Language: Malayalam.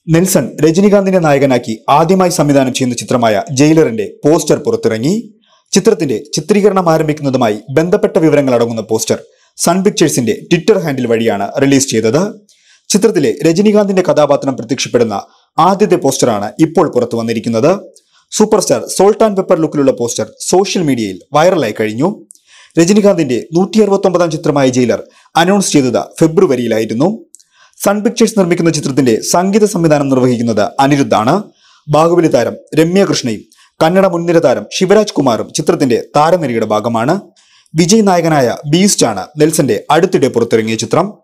നെൽസൺ രജനികാന്തിനെ നായകനാക്കി ആദ്യമായി സംവിധാനം ചെയ്യുന്ന ചിത്രമായ ജയിലറിന്റെ പോസ്റ്റർ പുറത്തിറങ്ങി ചിത്രത്തിന്റെ ചിത്രീകരണം ആരംഭിക്കുന്നതുമായി ബന്ധപ്പെട്ട വിവരങ്ങൾ അടങ്ങുന്ന പോസ്റ്റർ സൺ പിക്ചേഴ്സിന്റെ ട്വിറ്റർ ഹാൻഡിൽ വഴിയാണ് റിലീസ് ചെയ്തത് ചിത്രത്തിലെ രജനികാന്തിന്റെ കഥാപാത്രം പ്രത്യക്ഷപ്പെടുന്ന ആദ്യത്തെ പോസ്റ്ററാണ് ഇപ്പോൾ പുറത്തു വന്നിരിക്കുന്നത് super star salt and pepper ലുക്കിലുള്ള പോസ്റ്റർ സോഷ്യൽ മീഡിയയിൽ വൈറലായി കഴിഞ്ഞു രജനികാന്തിന്റെ നൂറ്റി അറുപത്തൊമ്പതാം ചിത്രമായ ജയിലർ അനൗൺസ് ചെയ്തത് ഫെബ്രുവരിയിലായിരുന്നു സൺ പിക്ചേഴ്സ് നിർമ്മിക്കുന്ന ചിത്രത്തിന്റെ സംഗീത സംവിധാനം നിർവഹിക്കുന്നത് അനിരുദ്ധാണ് ബാഹുബലി താരം രമ്യ കൃഷ്ണയും കന്നഡ മുൻനിര താരം ശിവരാജ് കുമാറും ചിത്രത്തിന്റെ താരനിരയുടെ ഭാഗമാണ് വിജയ് നായകനായ ബീസ്റ്റ് ആണ് നെൽസന്റെ അടുത്തിടെ പുറത്തിറങ്ങിയ ചിത്രം